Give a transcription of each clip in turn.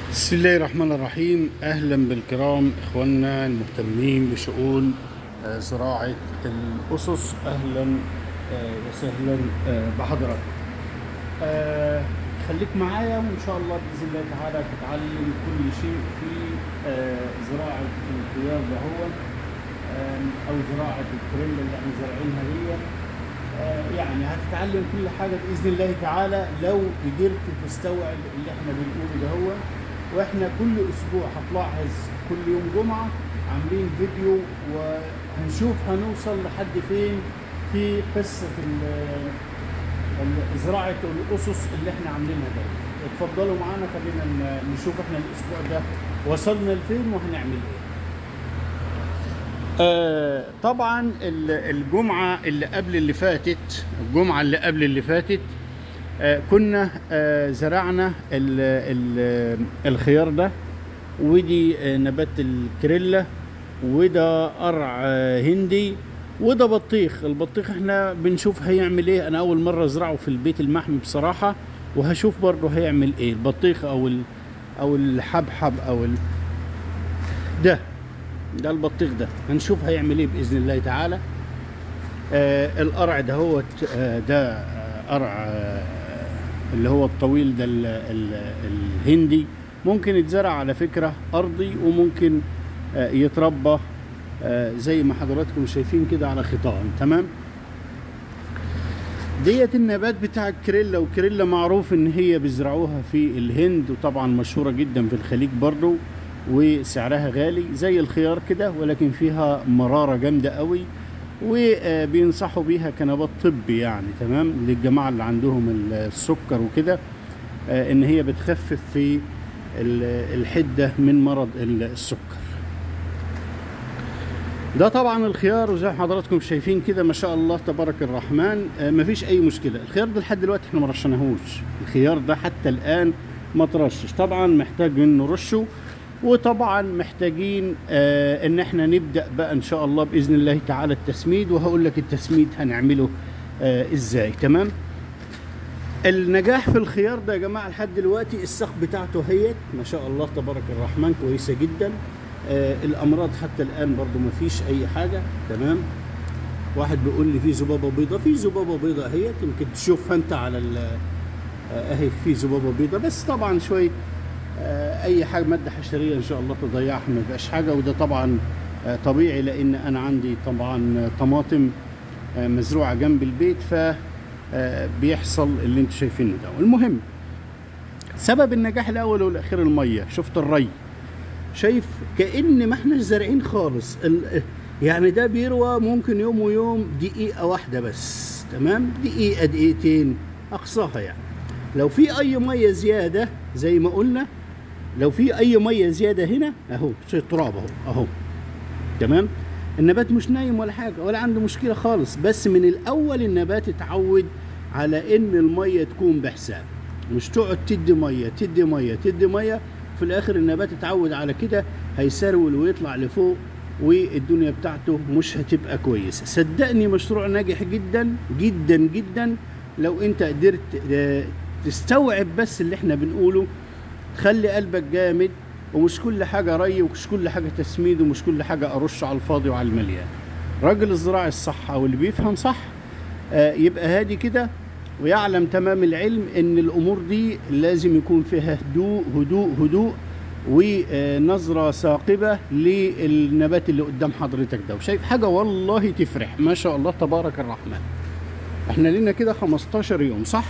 بسم الله الرحمن الرحيم اهلا بالكرام اخواننا المهتمين بشؤون آه، زراعه الاسس اهلا آه، وسهلا آه، بحضراتكم آه، خليك معايا وان شاء الله باذن الله تعالى تتعلم كل شيء في آه، زراعه الخيار ده هو آم، او زراعه الكريم اللي احنا زارعينها دي آه، يعني هتتعلم كل حاجه باذن الله تعالى لو قدرت تستوعب اللي احنا بنقوله ده هو واحنا كل اسبوع هتلاحظ كل يوم جمعه عاملين فيديو وهنشوف هنوصل لحد فين في قصه ال- ال- زراعه الاسس اللي احنا عاملينها ده اتفضلوا معانا خلينا ن- نشوف احنا الاسبوع ده وصلنا لفين وهنعمل ايه آه طبعا ال- الجمعة اللي قبل اللي فاتت الجمعة اللي قبل اللي فاتت آه كنا آه زرعنا ال ال الخيار ده ودي آه نبات الكريلا وده قرع آه هندي وده بطيخ البطيخ احنا بنشوف هيعمل ايه انا اول مرة ازرعه في البيت المحمي بصراحة وهشوف برضه هيعمل ايه البطيخ او ال او الحبحب او ال ده ده البطيخ ده هنشوف هيعمل ايه باذن الله تعالى آه القرع ده هو آه ده آه قرع آه اللي هو الطويل ده ال ال الهندي ممكن يتزرع على فكره ارضي وممكن آه يتربى آه زي ما حضراتكم شايفين كده على خطام تمام ديت النبات بتاع الكريلا والكريلا معروف ان هي بيزرعوها في الهند وطبعا مشهوره جدا في الخليج برضو وسعرها غالي زي الخيار كده ولكن فيها مراره جامده قوي وبينصحوا بيها كنبات طبي يعني تمام للجماعه اللي عندهم السكر وكده آه، ان هي بتخفف في ال- الحده من مرض السكر ده طبعا الخيار وزي ما حضراتكم شايفين كده ما شاء الله تبارك الرحمن آه، مفيش اي مشكله الخيار ده لحد دلوقتي احنا ما رشناهوش الخيار ده حتى الان ما ترشش طبعا محتاج ان نرشه وطبعا محتاجين آه ان احنا نبدا بقى ان شاء الله باذن الله تعالى التسميد وهقول لك التسميد هنعمله آه ازاي تمام النجاح في الخيار ده يا جماعه لحد دلوقتي الساق بتاعته هي ما شاء الله تبارك الرحمن كويسه جدا آه الامراض حتى الان برضو ما فيش اي حاجه تمام واحد بيقول لي في ذبابه بيضاء في ذبابه بيضاء اهي يمكن تشوفها انت على ال- آه، اهي في ذبابه بيضاء بس طبعا شويه آه، اي حاجه ماده حشريه ان شاء الله تضيعها ما يبقاش حاجه وده طبعا آه، طبيعي لان انا عندي طبعا آه، طماطم آه، مزروعه جنب البيت ف آه، بيحصل اللي انتم شايفينه ده المهم سبب النجاح الاول والاخير الميه شفت الري شايف كان ما احنا زارعين خالص ال- يعني ده بيروى ممكن يوم ويوم دقيقه واحده بس تمام دقيقه دقيقتين اقصاها يعني لو في اي ميه زياده زي ما قلنا لو في اي ميه زياده هنا اهو شيء تراب اهو اهو تمام النبات مش نايم ولا حاجه ولا عنده مشكله خالص بس من الاول النبات اتعود على ان الميه تكون بحساب مش تقعد تدي ميه تدي ميه تدي ميه في الاخر النبات اتعود على كده هيسرول ويطلع لفوق والدنيا بتاعته مش هتبقى كويسه صدقني مشروع ناجح جدا جدا جدا لو انت قدرت آه، تستوعب بس اللي احنا بنقوله خلي قلبك جامد ومش كل حاجة ري ومش كل حاجة تسميد ومش كل حاجة أرش على الفاضي وعلى المليان راجل الزراعي الصح أو اللي بيفهم صح آه، يبقى هادي كده ويعلم تمام العلم ان الامور دي لازم يكون فيها هدوء هدوء هدوء ونظرة ثاقبة للنبات اللي قدام حضرتك ده وشايف حاجة والله تفرح ما شاء الله تبارك الرحمن احنا لنا كده 15 يوم صح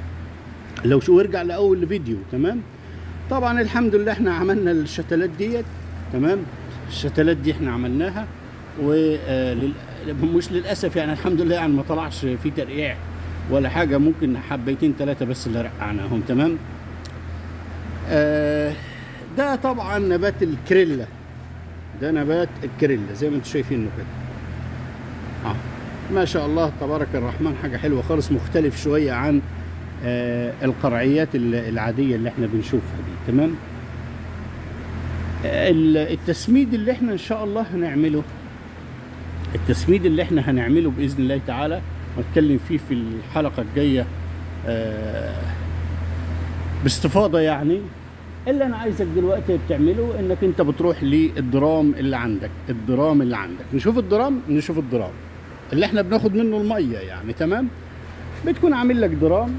لو شو ارجع لاول فيديو تمام طبعا الحمد لله احنا عملنا الشتلات ديت تمام الشتلات دي احنا عملناها و آه، لل- مش للاسف يعني الحمد لله يعني ما طلعش في ترقيع ولا حاجه ممكن حبيتين ثلاثه بس اللي رقعناهم تمام آه ده طبعا نبات الكريلا ده نبات الكريلا زي ما انتم شايفينه كده اه ما شاء الله تبارك الرحمن حاجه حلوه خالص مختلف شويه عن آه القرعيات ال- العاديه اللي احنا بنشوفها دي تمام آه، ال- التسميد اللي احنا ان شاء الله هنعمله التسميد اللي احنا هنعمله باذن الله تعالى واتكلم فيه في الحلقه الجايه آه باستفاضه يعني اللي انا عايزك دلوقتي بتعمله انك انت بتروح للدرام اللي عندك الدرام اللي عندك نشوف الدرام نشوف الدرام اللي احنا بناخد منه الميه يعني تمام بتكون عامل لك درام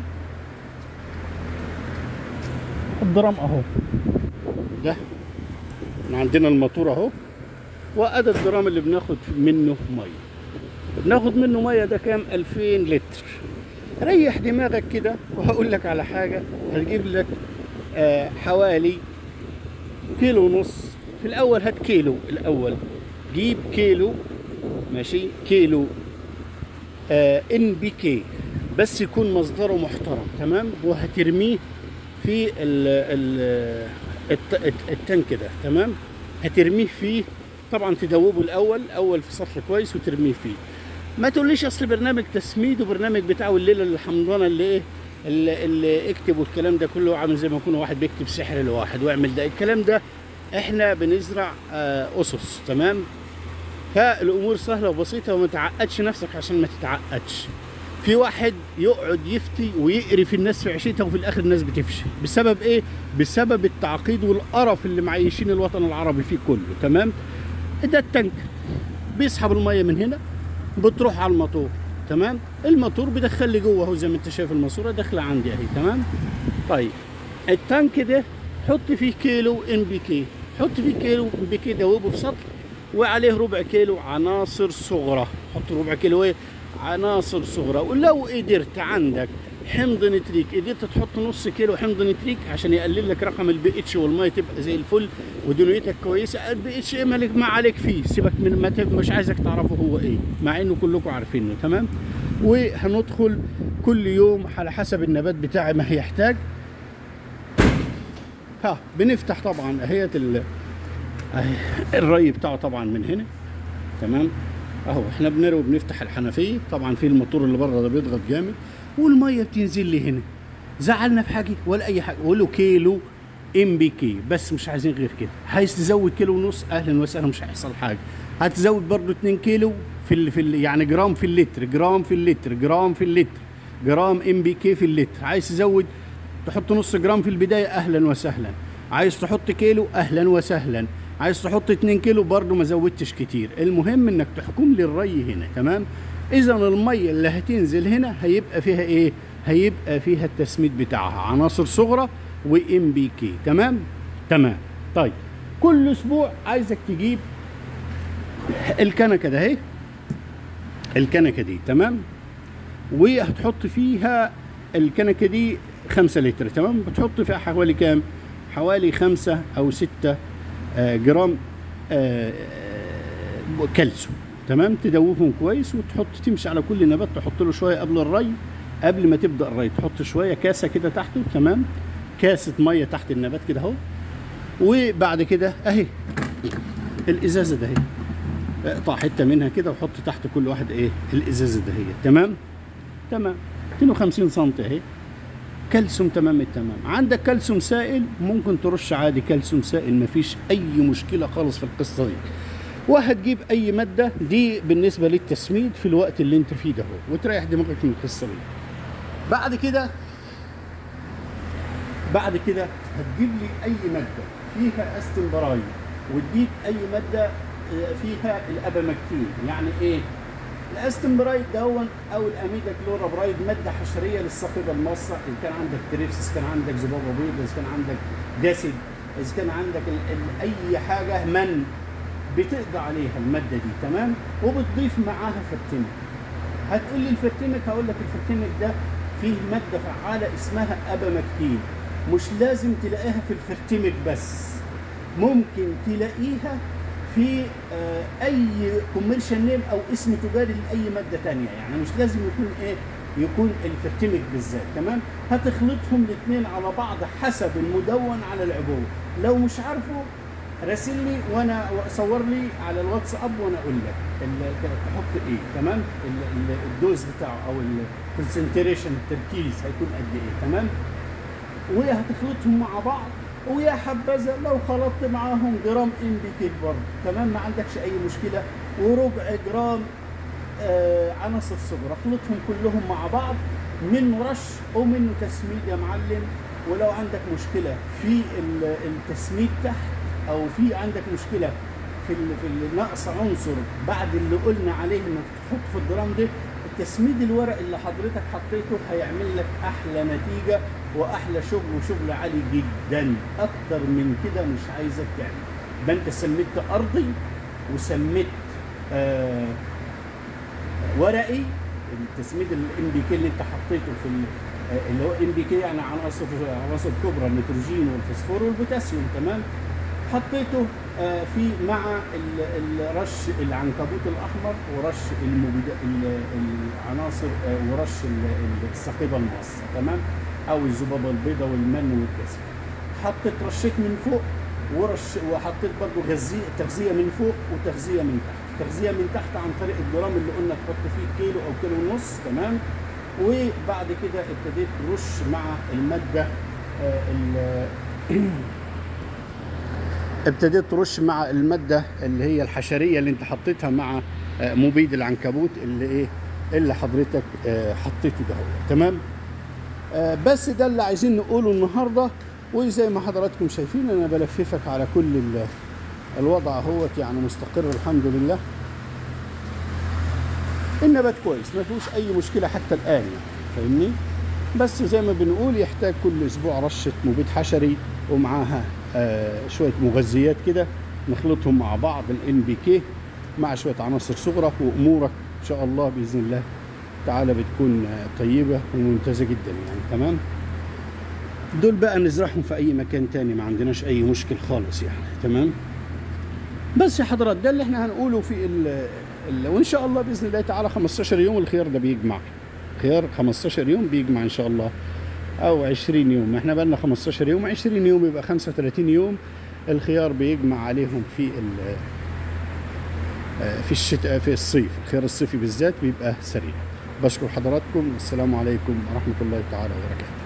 الدرام اهو ده احنا عندنا الماتور اهو وادي الدرام اللي بناخد منه ميه بناخد منه ميه ده كام 2000 لتر ريح دماغك كده وهقول لك على حاجه هتجيب لك آه حوالي كيلو ونص في الاول هات كيلو الاول جيب كيلو ماشي كيلو آه ان بي كي بس يكون مصدره محترم تمام وهترميه في ال ال الت- الت- التانك ده تمام هترميه فيه طبعا تدوبه الاول اول في سطح كويس وترميه فيه ما تقوليش اصل برنامج تسميد وبرنامج بتاعه الليله الحمضانه اللي ايه اللي, اللي اكتب والكلام ده كله عامل زي ما يكون واحد بيكتب سحر لواحد واعمل ده الكلام ده احنا بنزرع آه، اسس تمام فالامور سهله وبسيطه وما تعقدش نفسك عشان ما تتعقدش في واحد يقعد يفتي ويقرف الناس في عيشتها وفي الاخر الناس بتفشل بسبب ايه بسبب التعقيد والقرف اللي معيشين الوطن العربي فيه كله تمام ده التانك بيسحب الميه من هنا بتروح على الموتور تمام الموتور بيدخل لي جوه اهو زي ما انت شايف الماسوره داخله عندي اهي تمام طيب التانك ده حط فيه كيلو ام بي كي حط فيه كيلو ام بي كي دوبه في سطح وعليه ربع كيلو عناصر صغرى حط ربع كيلو ايه عناصر صغرى ولو قدرت عندك حمض نتريك قدرت تحط نص كيلو حمض نتريك عشان يقلل لك رقم البي اتش والميه تبقى زي الفل ودنيتك كويسه البي اتش ايه مالك ما عليك فيه سيبك من ما تب- مش عايزك تعرفه هو ايه مع انه كلكم عارفينه تمام وهندخل كل يوم على حسب النبات بتاعي ما هيحتاج ها بنفتح طبعا اهية ال- أهي الري بتاعه طبعا من هنا تمام اهو احنا بنروي بنفتح الحنفيه طبعا في الموتور اللي بره ده بيضغط جامد والميه بتنزل لي هنا زعلنا في حاجه ولا اي حاجه قول له كيلو ام بي كي بس مش عايزين غير كده عايز تزود كيلو ونص اهلا وسهلا مش هيحصل حاجه هتزود برضو 2 كيلو في ال في ال يعني جرام في اللتر جرام في اللتر جرام في اللتر جرام ام بي كي في اللتر عايز تزود تحط نص جرام في البدايه اهلا وسهلا عايز تحط كيلو اهلا وسهلا عايز تحط 2 كيلو برضو ما زودتش كتير المهم انك تحكم لي الري هنا تمام اذا الميه اللي هتنزل هنا هيبقى فيها ايه هيبقى فيها التسميد بتاعها عناصر صغرى وام بي كي تمام تمام طيب كل اسبوع عايزك تجيب الكنكه ده اهي الكنكه دي تمام وهتحط فيها الكنكه دي خمسة لتر تمام بتحط فيها حوالي كام حوالي خمسة او ستة آه، جرام آه، آه، كالسيوم تمام تدوبهم كويس وتحط تمشي على كل نبات تحط له شويه قبل الري قبل ما تبدا الري تحط شويه كاسه كده تحته تمام كاسه ميه تحت النبات كده اهو وبعد كده اهي الازازه ده اهي اقطع حته منها كده وحط تحت كل واحد ايه الازازه ده هي تمام تمام 250 سم اهي كالسيوم تمام التمام عندك كالسيوم سائل ممكن ترش عادي كالسيوم سائل مفيش اي مشكله خالص في القصه دي وهتجيب اي ماده دي بالنسبه للتسميد في الوقت اللي انت فيه ده هو وتريح دماغك من القصه دي بعد كده بعد كده هتجيب لي اي ماده فيها استمبراي وتجيب اي ماده آه، فيها الابامكتين يعني ايه الاستمبرايد دون او الاميدا كلورابرايد ماده حشريه للصقيبه الماصه اذا كان عندك تريبس اذا كان عندك ذبابه بيض اذا كان عندك داسد اذا كان عندك ال ال اي حاجه من بتقضي عليها الماده دي تمام وبتضيف معاها فرتمك هتقول لي الفرتمك هقول لك الفرتمك ده فيه ماده فعاله اسمها ابامكتين مش لازم تلاقيها في الفرتمك بس ممكن تلاقيها في آه، اي كوميرشال نيم او اسم تجاري لاي ماده تانية يعني مش لازم يكون ايه يكون الفرتمك بالذات تمام هتخلطهم الاثنين على بعض حسب المدون على العبوه لو مش عارفه راسل لي وانا صور لي على الواتساب وانا اقول لك ال- ت- تحط ايه تمام ال- ال- الدوز بتاعه او الكونسنتريشن التركيز هيكون قد ايه تمام وهتخلطهم مع بعض ويا حبذا لو خلطت معاهم جرام ام بي كيك برضه تمام ما عندكش اي مشكله وربع جرام آه عناصر صغرى اخلطهم كلهم مع بعض منه رش ومنه تسميد يا معلم ولو عندك مشكله في ال- التسميد تحت او في عندك مشكله في ال- في ال- نقص عنصر بعد اللي قلنا عليه انك تحط في الدرام ده التسميد الورق اللي حضرتك حطيته هيعمل لك احلى نتيجه واحلى شغل وشغل عالي جدا اكتر من كده مش عايزك تعمل يبقى انت سميت ارضي وسميت آه ورقي التسميد الام بي كي اللي انت حطيته في ال- آه، اللي هو ام بي كي يعني عناصر عناصر كبرى النيتروجين والفوسفور والبوتاسيوم تمام حطيته آه، في مع ال- الرش العنكبوت الاحمر ورش المبيد ال- العناصر آه، ورش ال- ال- السقيبه المقصه تمام او الذبابه البيضاء والمن والدسم حطيت رشيت من فوق ورش وحطيت برضو غذية تغذية من فوق وتغذية من تحت تغذية من تحت عن طريق الجرام اللي قلنا تحط فيه كيلو أو كيلو ونص تمام وبعد كده ابتديت ترش مع المادة آه، ال- ابتديت ترش مع المادة اللي هي الحشرية اللي انت حطيتها مع آه، مبيد العنكبوت اللي ايه اللي حضرتك آه، حطيته ده هو تمام آه، بس ده اللي عايزين نقوله النهارده وزي ما حضراتكم شايفين انا بلففك على كل ال- الوضع اهوت يعني مستقر الحمد لله النبات كويس ما فيهوش اي مشكله حتى الان يعني فاهمني بس زي ما بنقول يحتاج كل اسبوع رشه مبيد حشري ومعاها آه شويه مغذيات كده نخلطهم مع بعض الان بي كي مع شويه عناصر صغرى وامورك ان شاء الله باذن الله تعالى بتكون آه، طيبه وممتازه جدا يعني تمام دول بقى نزرعهم في اي مكان تاني ما عندناش اي مشكل خالص يعني تمام بس يا حضرات ده اللي احنا هنقوله في ال ال وان شاء الله باذن الله تعالى 15 يوم الخيار ده بيجمع خيار 15 يوم بيجمع ان شاء الله او 20 يوم احنا بقى لنا 15 يوم 20 يوم يبقى 35 يوم الخيار بيجمع عليهم في ال آه، في الشتاء في الصيف الخيار الصيفي بالذات بيبقى سريع بشكر حضراتكم السلام عليكم ورحمه الله تعالى وبركاته